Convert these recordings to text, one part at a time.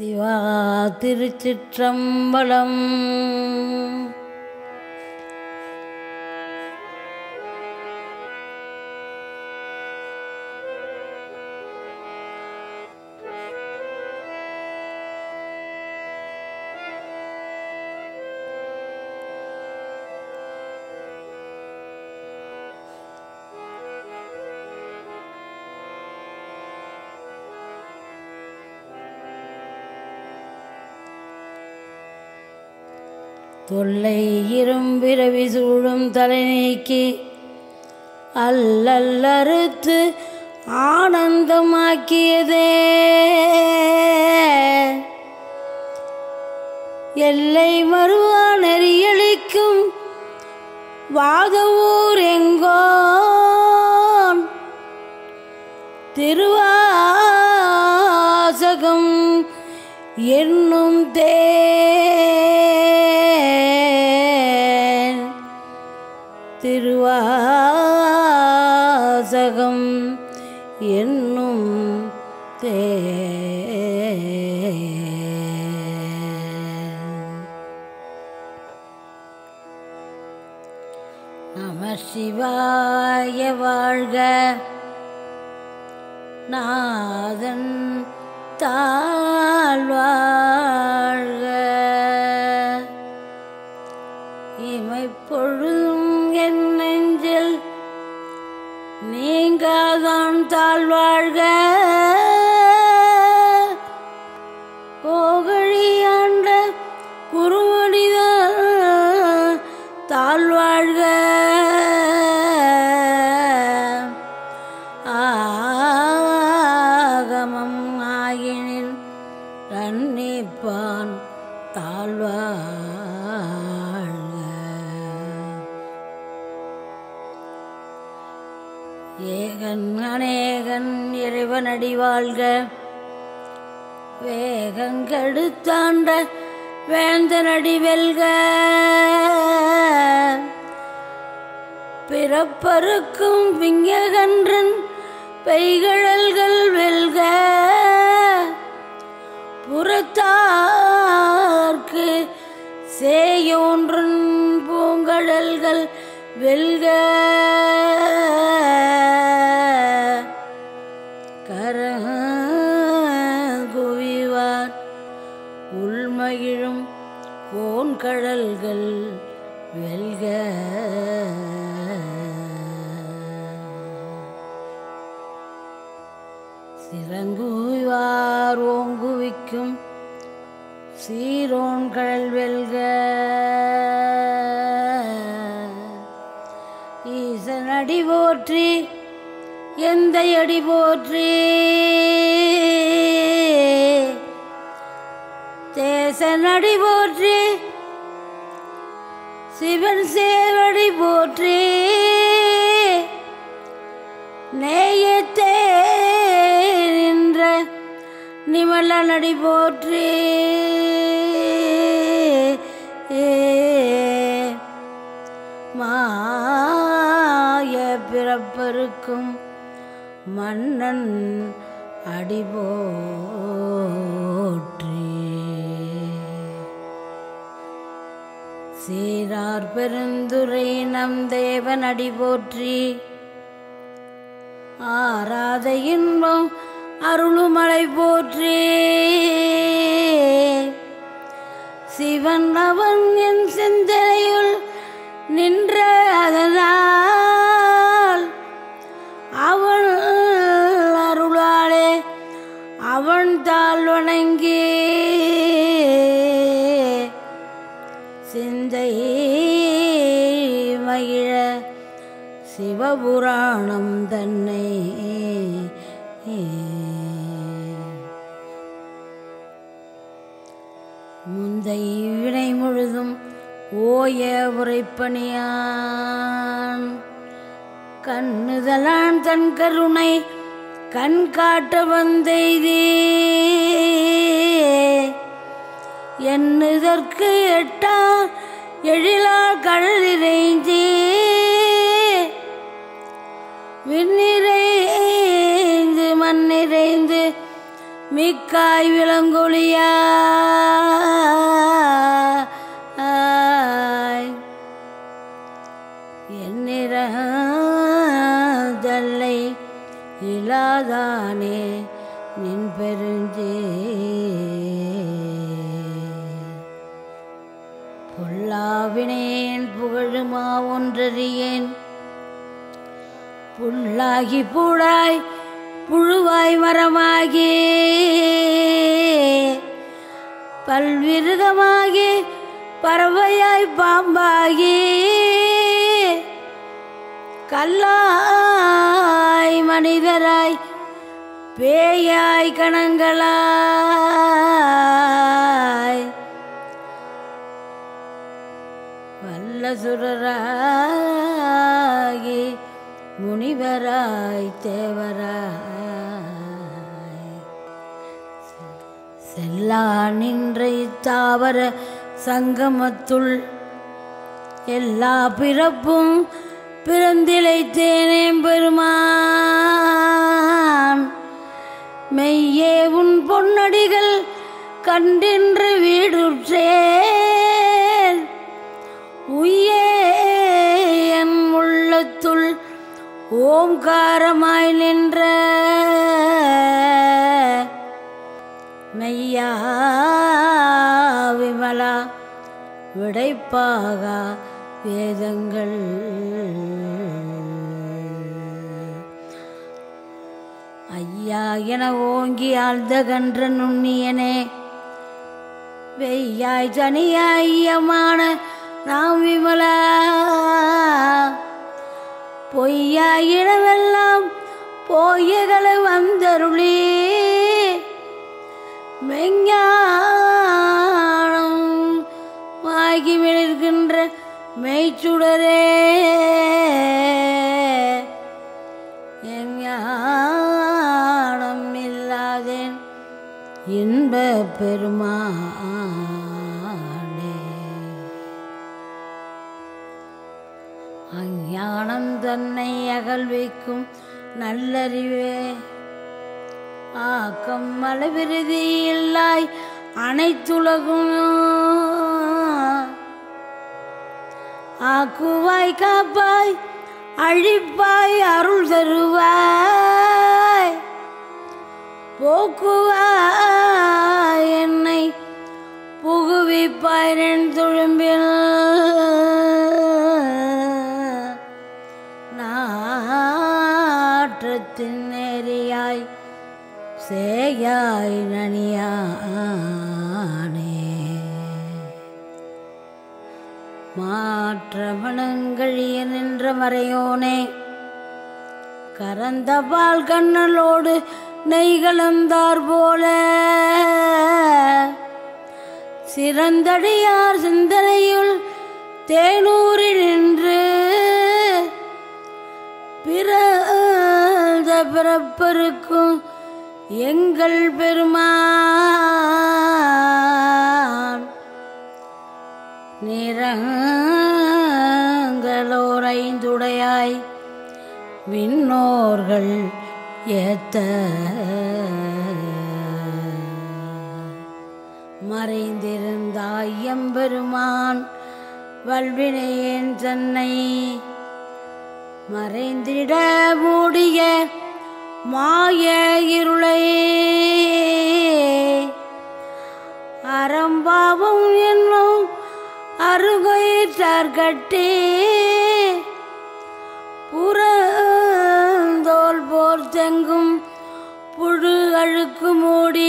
சிவா திருச்சிற்றம்பலம் தொல்லை இரும்பிரவி சூழும் தலை நீக்கி அல்லல்லறுத்து ஆனந்தமாக்கியதே எல்லை மறுவா நெறியளிக்கும் வாதவூர் எங்கோன் திருவாசகம் என்னும் தேன் திருவாசகம் என்னும் தேன் நம சிவாய வாழ்க நாதன் தாழ்வாழ்க இமைப்பொழுதும் என் நெஞ்சில் நீங்காதான் தாழ்வாழ்க கோகழியாண்ட குருவடிதான் தாழ்வாழ்க ஆகமம் ஆயினில் ரன்னிப்பான் தாழ்வாழ்க ஏகன் அநேகன் இறைவனடி வாழ்க வேகங்கெடுத்தாண்ட வேந்தனடி வெல்க பிறப்பருக்கும் விங்ககன்றன் பெய்கழல்கள் வெல்க புறத்தார்க்கு சேயோன்றன் பூங்கடல்கள் வெல்க கரகுவிவார் உள்மகிழும் கோன்கடல்கள் வெல்க சிறங்குவார் ஓங்குவிக்கும் சீரோன் கடல் வெல்க ஈசன் அடி போற்றி எந்த அடி போற்றி தேசன் அடி போற்றி சிவன் சேவடி போற்றி நேயத்தே நின்ற நிமல நடி போற்றி மாய பிறப்பருக்கும் மன்னன் அடி போற்றி சீரார் பெருந்துரை நம் தேவன் அடி போற்றி ஆராத இன்பம் அருளுமலை போற்றி சிவன் அவன் என் சிந்தனையுள் நின்ற அதனால் அவன் அருளாலே அவன் தாழ் வணங்கி சிந்தை மகிழ சிவபுராணம் தன்னை முந்தை வினை முழுதும் ஓய உரைப்பணியான் கண்ணுதலான் தன் கருணை கண் காட்ட வந்தெய்தே என்னதற்கு எட்டா எழிலால் கடல் இறைஞ்சி விண்ணிறைந்து மண்ணிறைந்து மிக்காய் விளங்கொழியாய் என்னிறதல்லை இலாதானே நின் பெருஞ்சே பொல்லாவினேன் புகழுமா ஒன்றறியேன் புல்லாகி பூடாய் புழுவாய் மரமாகி பல்விருகமாகி பறவையாய் பாம்பாகி கல்லாய் மனிதராய் பேயாய் கணங்களாய் வல்லசுரராகி முனிவராய் தேவராய் செல்லா நின்ற இத்தாவர சங்கமத்துள் எல்லா பிறப்பும் பிறந்திழைத்தேனே பெருமான் மெய்யே உன் பொன்னடிகள் கண்டின்று வீடுற்றேன் உய்யே என் உள்ளத்துள் ஓம்காரமாய் நின்ற மெய்யா விமலா விடைப்பாக வேதங்கள் ஐயா என ஓங்கி ஆழ்ந்த கன்ற நுண்ணியனே வெய்யாய் தனியாயமான நாம் விமலா பொய்யாயிடமெல்லாம் போயகளை வந்தருளி மெஞ்ஞானம் ஆகி மிளிர்கின்ற மெய்ச்சுடரே என் ஞானம் இல்லாதேன் இன்ப பெருமானே அஞ்ஞானம் தன்னை அகழ்விக்கும் நல்லறிவே ஆக்கம் மலவிருதி இல்லாய் அனைத்துலகும் ஆக்குவாய் காப்பாய் அழிப்பாய் அருள் தருவாய் போக்குவாய் என்னை புகுவிப்பாய் என் துழும்பில் நாற்றத்தின் நேரியாய் சேயாய் நனியானே மாற்றமணங்கழிய நின்ற மறையோனே கரந்த பால் கண்ணலோடு நெய் கலந்தார் போல சிறந்தடியார் சிந்தனையுள் தேனூரில் நின்று பிறந்த பிறப்பருக்கும் எங்கள் பெருமான் நிறங்களோரைந்துடையாய் விண்ணோர்கள் ஏத்த மறைந்திருந்தாய் எம்பெருமான் வல்வினையேன் தன்னை மறைந்திட மூடிய மாய இருளை அறம்பாவம் என்னும் அருகயிற்றார் கட்டி புறந்தோல் போர் தெங்கும் புழு அழுக்கு மூடி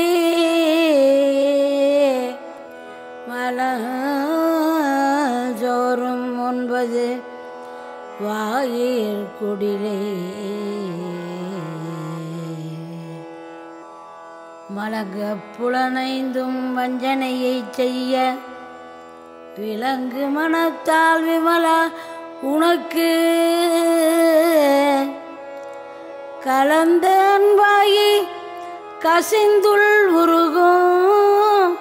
மலஜோறும் ஒன்பது வாயிற் குடிலே மலக புலனைந்தும் வஞ்சனையை செய்ய விலங்கு மனத்தால் விமலா உனக்கு கலந்த அன்பாயி கசிந்துள் உருகும்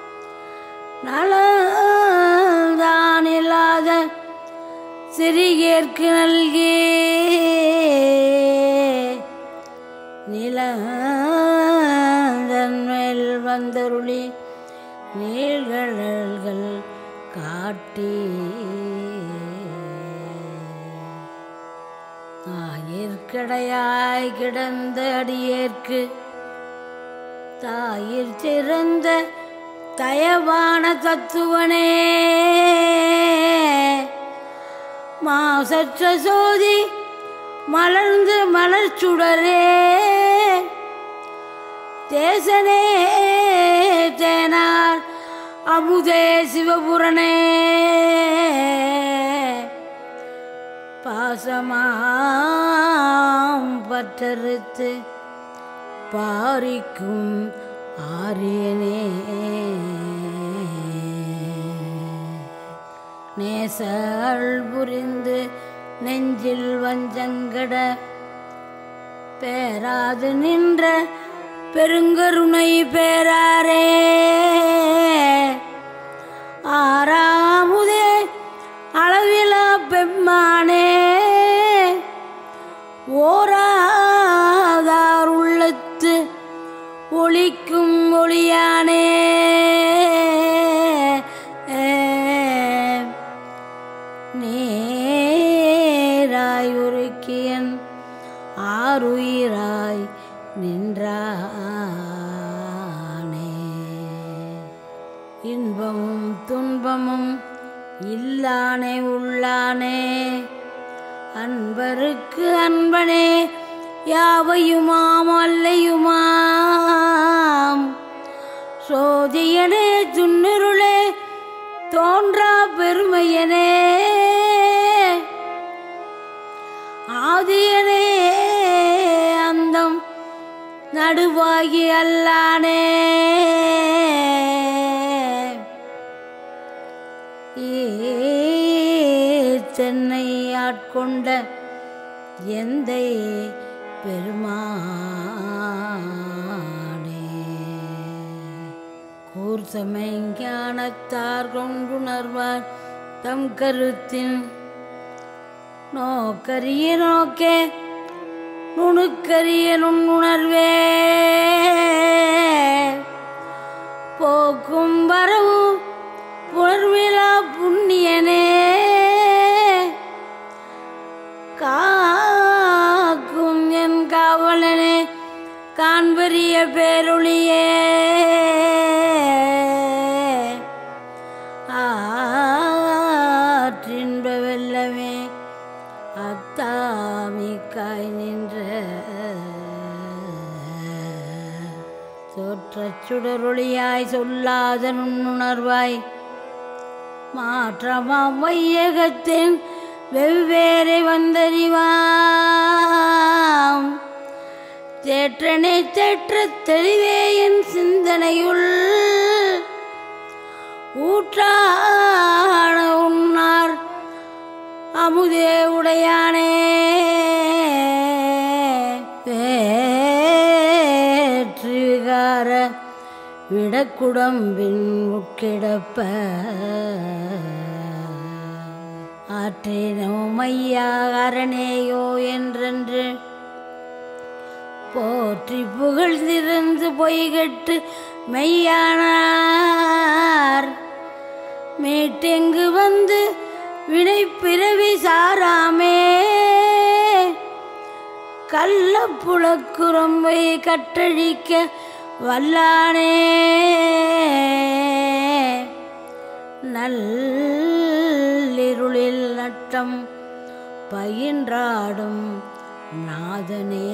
நலதான் இல்லாத சிறியேற்கு நல்கி நிலந்த வந்தருளி நீழ்கடல்கள் காட்டி ஆயிற்கடையாய் கிடந்த அடியேற்கு தாயிற் சிறந்த தயவான தத்துவனே மாசற்ற சோதி மலர்ந்து மலர்ச்சுடரே தேசனே தேனார் அமுதே சிவபுரனே பாசமாம் பற்றறுத்து பாரிக்கும் ஆரியனே நேசல் புரிந்து நெஞ்சில் வஞ்சங்கட பேராது நின்ற பெருங்கருணை பேராரே ஆறாமுதே அளவிலா பெம்மானே ஓராதார் உள்ளத்து ஒளிக்கும் ஒளியானே நேராய் உருக்கியன் ஆறுயிராய் நின்றானே இன்பமும் துன்பமும் இல்லானே உள்ளானே அன்பருக்கு அன்பனே யாவையுமாம் அல்லையுமாம் சோதியனே துன்னிருளே தோன்றா பெருமையனே ஆதியனே அந்தம் நடுவாகி அல்லானே தென்னை ஆட்கொண்ட எந்தை பெருமானே கூர்சமை ஞானத்தார் கொண்டுணர்வார் தம் கருத்தின் நோக்கரிய நோக்கே நுணுக்கரிய நுண்ணுணர்வே போக்கும் வரவும் புணர்விழா புண்ணியனே காக்கும் என் காவலனே காண்பரிய பேரொளியே ஆற்றின்ப வெல்லமே அத்தாமிக்காய் நின்ற தோற்றச் சுடரொளியாய் சொல்லாத நுண்ணுணர்வாய் மாற்றமாம் வையகத்தின் வெவ்வேறு வந்தறிவாம் தேற்றனை தேற்ற தெளிவே என் சிந்தனையுள் ஊற்றான உன்னார் அமுதே உடையானே வேற்று விகார விடக்குடம்பின் உட்கிடப்ப ஆற்றினோ மையா அரணேயோ என்றென்று போற்றி புகழ்ந்திருந்து பொய்கட்டு மெய்யானார் மீட்டெங்கு வந்து வினை பிறவி சாராமே கள்ளப்புழக்குரம்பை கட்டழிக்க வல்லானே நல்லிருளில் நட்டம் பயின்றாடும் நாதனே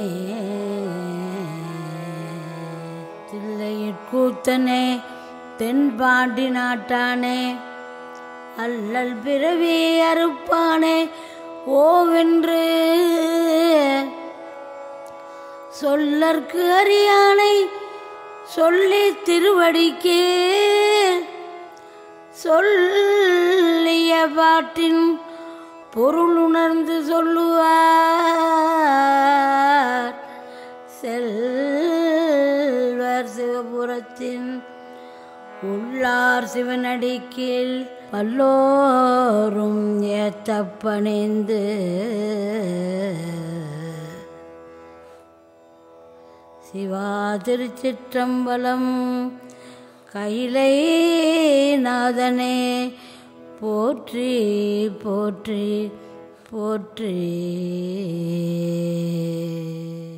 தில்லையிற்கூத்தனே தென்பாண்டி நாட்டானே அல்லல் பிறவி அறுப்பானே ஓவென்று சொல்லற்கு அறியானை சொல்லி திருவடிக்கே சொல்லிய பாட்டின் பொருள் உணர்ந்து சொல்லுவார் செல்வர் சிவபுரத்தின் உள்ளார் சிவனடிக்கீழ் பல்லோரும் ஏத்தப்பணிந்து சிவா திருச்சிற்றம்பலம் கைலை நாதனே போற்றி போற்றி போற்றி